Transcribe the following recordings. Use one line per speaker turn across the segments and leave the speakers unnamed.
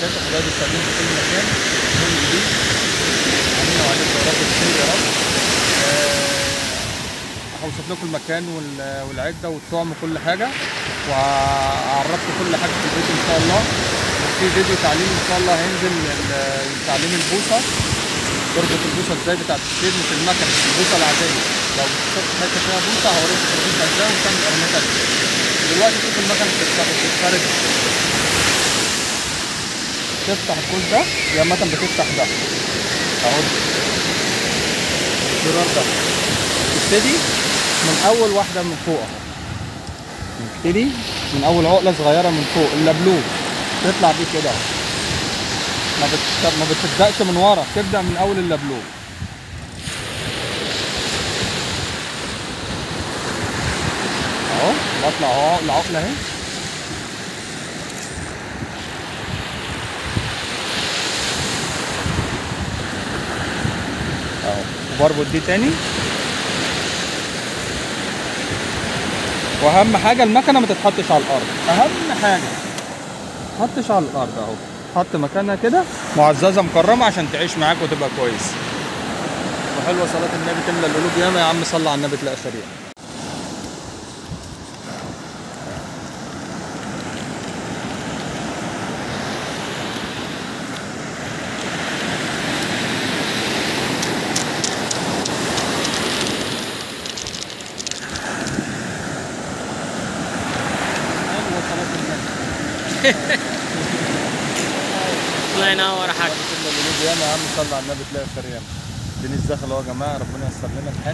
وبركاته حبايبي السلمين في كل مكان يوم جديد عاملين وعليكم يا رب بخير يا رب آه، هوصف لكم المكان وال- والعده والطعم وكل حاجه وعرفت كل حاجه في الفيديو ان شاء الله في فيديو تعليم ان شاء الله هينزل ال- تعليم البوصه تربط البوصه ازاي بتاعت السيد مش المكنه البوصه العاديه لو شفت حته فيها بوصه هوريك تربطها ازاي وتعمل ارمتها ازاي دلوقتي شوف المكنه بتفتح بتتفرد تفتح الكوز ده يا مثلا بتفتح ده اهو الزرار ده تبتدي من اول واحده من فوق اهو نبتدي من اول عقله صغيره من فوق اللبلوب تطلع بيه كده اهو ما بت... ما بتبداش من ورا تبدا من اول اللبلوب اهو بطلع اهو العقله اهي اهو وبربط دي تاني واهم حاجه المكنه ما تتحطش على الارض اهم حاجه ما تحطش على الارض اهو حط مكانها كده معززه مكرمه عشان تعيش معاك وتبقى كويس وحلوه صلاه النبي تملى القلوب ياما يا عم صلى على النبي تلاقي سريع حلوه صلاه النبي
الله ينور يا حاج
كنا القلوب ياما يا عم صلى على النبي تلاقي خير ياما دينيس دخل اهو يا جماعه ربنا ييسر لنا الحال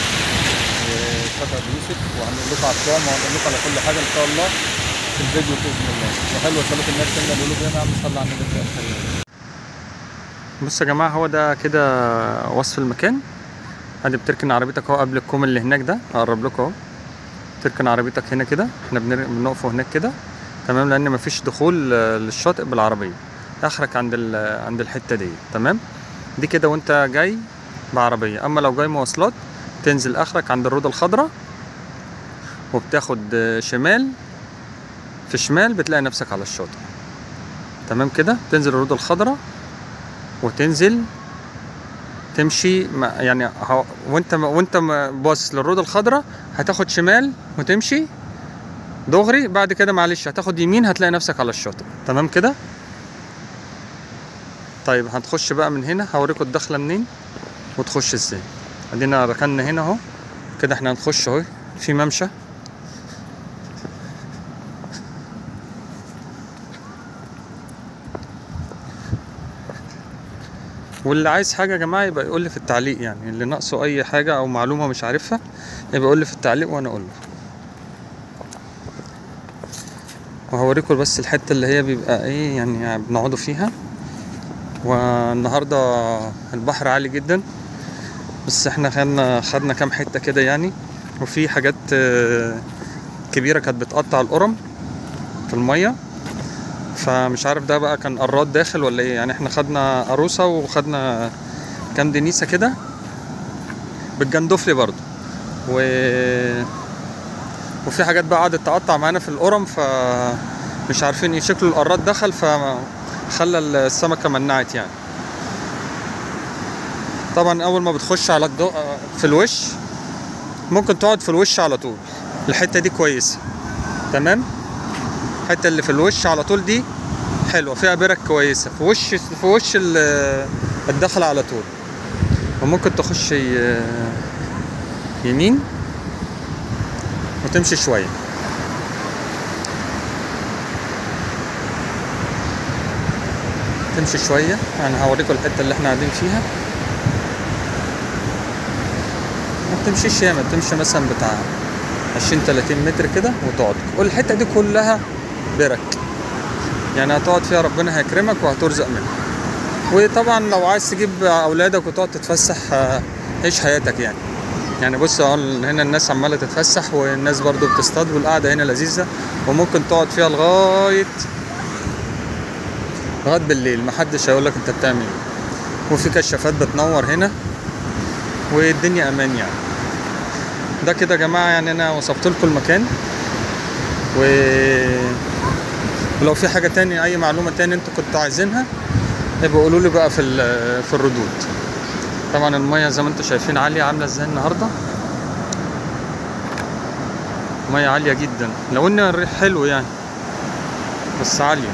وشكر يوسف وهنقول لكم على الطعم وهنقول لكم على كل حاجه ان شاء الله في الفيديو باذن الله وحلوه صلاه النبي تملى القلوب ياما يا عم صلى على النبي تلاقي خير ياما بصوا يا جماعه هو ده كده وصف المكان ادي بتركن عربيتك اهو قبل الكوم اللي هناك ده هقرب لكم اهو تركن عربيتك هنا كده احنا بنر- بنقف هناك كده تمام لان مفيش دخول آه، للشاطئ بالعربيه اخرك عند ال- عند الحته دي تمام دي كده وانت جاي بعربيه اما لو جاي مواصلات تنزل اخرك عند الروضه الخضراء وبتاخد آه، شمال في شمال بتلاقي نفسك على الشاطئ تمام كده تنزل الروضه الخضراء وتنزل تمشي ما- يعني ه- وانت وانت م- باصص للروضه الخضراء هتاخد شمال وتمشي دغري بعد كده معلش هتاخد يمين هتلاقي نفسك على الشاطئ تمام كده طيب هنخش بقى من هنا هوريكم الدخله منين وتخش ازاي ادينا ركننا هنا اهو كده احنا هنخش اهو في ممشى واللي عايز حاجه يا جماعه يبقى يقول لي في التعليق يعني اللي ناقصه اي حاجه او معلومه مش عارفها يبقى يقول لي في التعليق وانا اقول له وهوريكم بس الحته اللي هي بيبقى ايه يعني بنقعدوا فيها والنهارده البحر عالي جدا بس احنا خدنا خدنا كام حته كده يعني وفي حاجات آه، كبيره كانت بتقطع القرم في الميه فمش عارف ده بقى كان قراد داخل ولا ايه يعني احنا خدنا عروسه وخدنا كام دنيسه كده بالجندفلي برضو و وفي حاجات بقى قعدت تقطع معانا في القرم فمش عارفين ايه شكله القراد دخل فخلى السمكه منعت يعني طبعا اول ما بتخش على الضوء في الوش ممكن تقعد في الوش على طول الحته دي كويسه تمام الحته اللي في الوش على طول دي حلوه فيها برك كويسه في وش في وش ال- الدخل على طول وممكن تخش ي- يمين وتمشي شويه تمشي شويه يعني هوريكم الحته اللي احنا قاعدين فيها ما بتمشيش ياما بتمشي مثلا بتاع 20 30 متر كده وتقعد والحته دي كلها برك يعني هتقعد فيها ربنا هيكرمك وهترزق منها وطبعا لو عايز تجيب اولادك وتقعد تتفسح آه، عيش حياتك يعني يعني بص اهو هنا الناس عماله تتفسح والناس برضو بتصطاد والقعده هنا لذيذه وممكن تقعد فيها لغايه لغايه بالليل محدش هيقول لك انت بتعمل ايه وفي كشافات بتنور هنا والدنيا امان يعني ده كده يا جماعه يعني انا وصفت لكم المكان و ولو في حاجه تاني اي معلومه تاني انتوا كنتوا عايزينها يبقى قولوا لي بقى في ال- في الردود طبعا الميه زي ما انتوا شايفين عاليه عامله ازاي النهارده ميه عاليه جدا لو ان الريح حلو يعني بس عاليه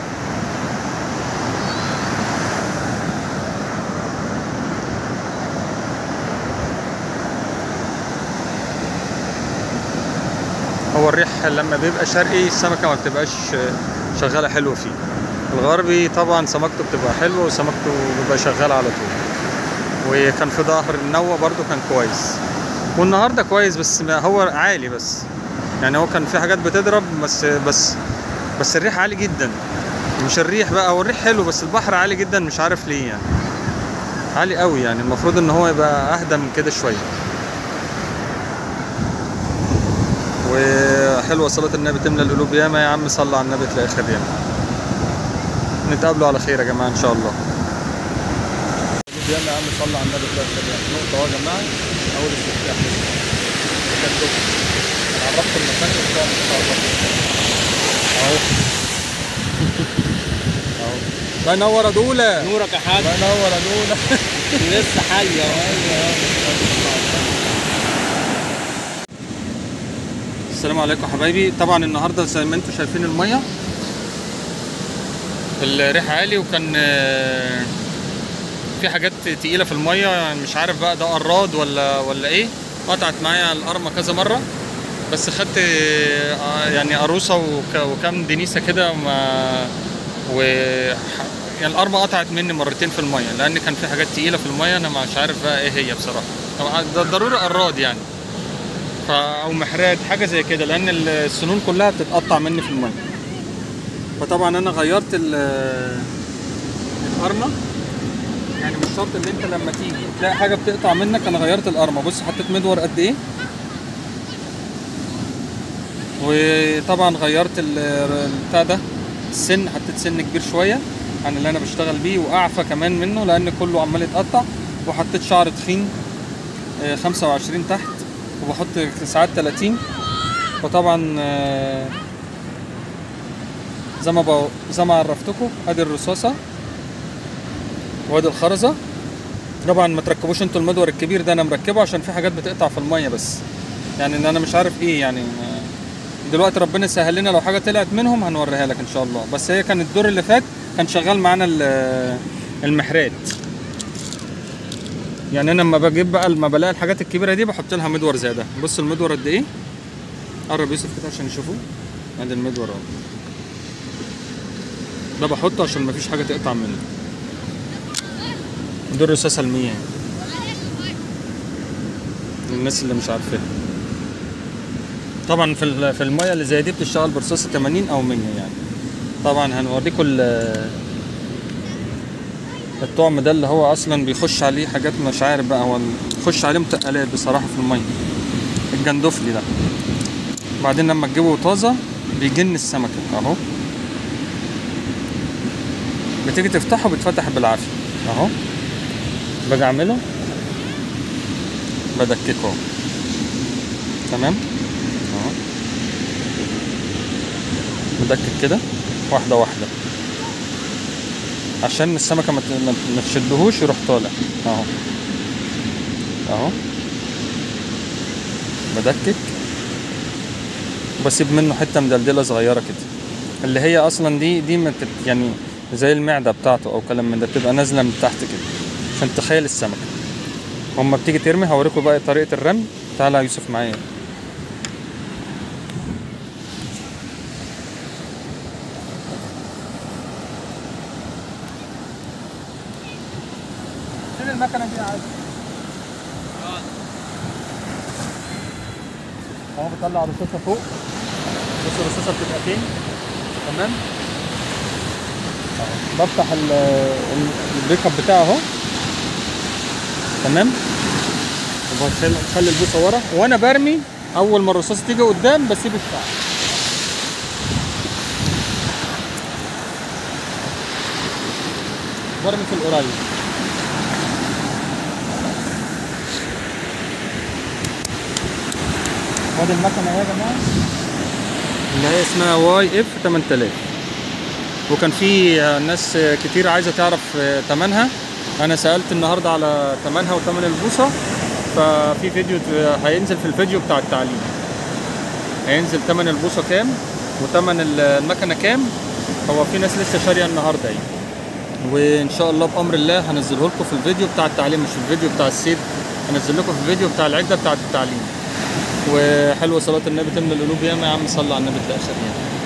هو الريح لما بيبقى شرقي السمكه ما بتبقاش شغاله حلو فيه الغربي طبعا سمكته بتبقى حلوه وسمكته بيبقى شغاله على طول وكان في ظهر النوة برضو كان كويس والنهارده كويس بس ما هو عالي بس يعني هو كان في حاجات بتضرب بس بس بس الريح عالي جدا مش الريح بقى هو الريح حلو بس البحر عالي جدا مش عارف ليه يعني عالي قوي يعني المفروض ان هو يبقى اهدى من كده شويه وحلوه صلاه النبي تملى القلوب ياما يا عم صلى على النبي تلاقي خير ياما نتقابلوا على خير يا جماعه ان شاء الله ياما يا عم صلى على النبي تلاقي خير ياما نقطه اهو يا جماعه اول استفتاح كان دكتور عرفت المكان بتاع ان شاء الله اهو اهو الله ينور يا دوله
نورك يا حاج
الله ينور يا دوله
لسه حيه
السلام عليكم حبايبي طبعا النهارده زي ما انتم شايفين الميه الريح عالي وكان آه، في حاجات تقيله في الميه يعني مش عارف بقى ده قراد ولا ولا ايه قطعت معايا القرمه كذا مره بس خدت آه، يعني قروصه وك- وكام دنيسه كده ما و يعني القرمه قطعت مني مرتين في الميه لان كان في حاجات تقيله في الميه انا مش عارف بقى ايه هي بصراحه طبعاً ده ضروري قراد يعني ف- او محرات حاجه زي كده لان السنون كلها بتتقطع مني في الميه فطبعا انا غيرت ال- القرمه يعني مش شرط ان انت لما تيجي تلاقي حاجه بتقطع منك انا غيرت القرمه بص حطيت مدور قد ايه وطبعا غيرت ال- البتاع ده السن حطيت سن كبير شويه عن اللي انا بشتغل بيه واعفى كمان منه لان كله عمال يتقطع وحطيت شعر تخين آه، 25 تحت وبحط ساعات 30 وطبعا آه، زي ما بقو... زي ما عرفتكم ادي الرصاصه وادي الخرزه طبعا ما تركبوش انتوا المدور الكبير ده انا مركبه عشان في حاجات بتقطع في الميه بس يعني ان انا مش عارف ايه يعني آه، دلوقتي ربنا يسهل لنا لو حاجه طلعت منهم هنوريها لك ان شاء الله بس هي كان الدور اللي فات كان شغال معانا ال- المحرات يعني انا لما بجيب بقى لما بلاقي الحاجات الكبيره دي بحط لها مدور زي ده بص المدور قد ايه قرب يوسف كده عشان يشوفوه ادي المدور اهو ده بحطه عشان مفيش حاجه تقطع منه دول رصاصه المية يعني للناس اللي مش عارفاها طبعا في ال- في الميه اللي زي دي بتشتغل برصاصه 80 او 100 يعني طبعا هنوريكم ال- الطعم ده اللي هو اصلا بيخش عليه حاجات مش عارف بقى هو بيخش عليه متقلات بصراحه في الميه الجندفلي ده بعدين لما تجيبه طازه بيجن السمكه اهو بتيجي تفتحه بيتفتح بالعافيه اهو باجي اعمله بدككه اهو تمام اهو بدكك كده واحده واحده عشان السمكه ما ت- ما- ما تشدهوش يروح طالع اهو اهو بدكك بسيب منه حته مدلدله صغيره كده اللي هي اصلا دي دي ما تت- يعني زي المعده بتاعته او كلام من ده بتبقى نازله من تحت كده عشان تخيل السمكه اما بتيجي ترمي هوريكم بقى طريقه الرمي تعالى يا يوسف معايا فين المكنه دي عادي اهو بطلع رصاصه فوق بص الرصاصه بتبقى فين تمام اهو بفتح ال- ال- البيك اب بتاعه اهو تمام وبخلي بخلي البوصه ورا وانا برمي اول ما الرصاصه تيجي قدام بسيب الشعر برمي في القريب وادي المكنه اهي يا جماعه اللي هي اسمها واي اف 8000 وكان في آه، ناس آه، كتير عايزه تعرف آه، تمنها انا سالت النهارده على تمنها وتمن البوصه ففي فيديو ت- هينزل في الفيديو بتاع التعليم هينزل تمن البوصه كام وتمن ال- المكنه كام هو في ناس لسه شاريه النهارده يعني وان شاء الله بامر الله هنزله لكم في الفيديو بتاع التعليم مش في الفيديو بتاع السيد هنزل لكم في الفيديو بتاع العده بتاعه التعليم وحلوه صلاه النبي تملى القلوب ياما يا عم صلى على النبي تلاقي شريان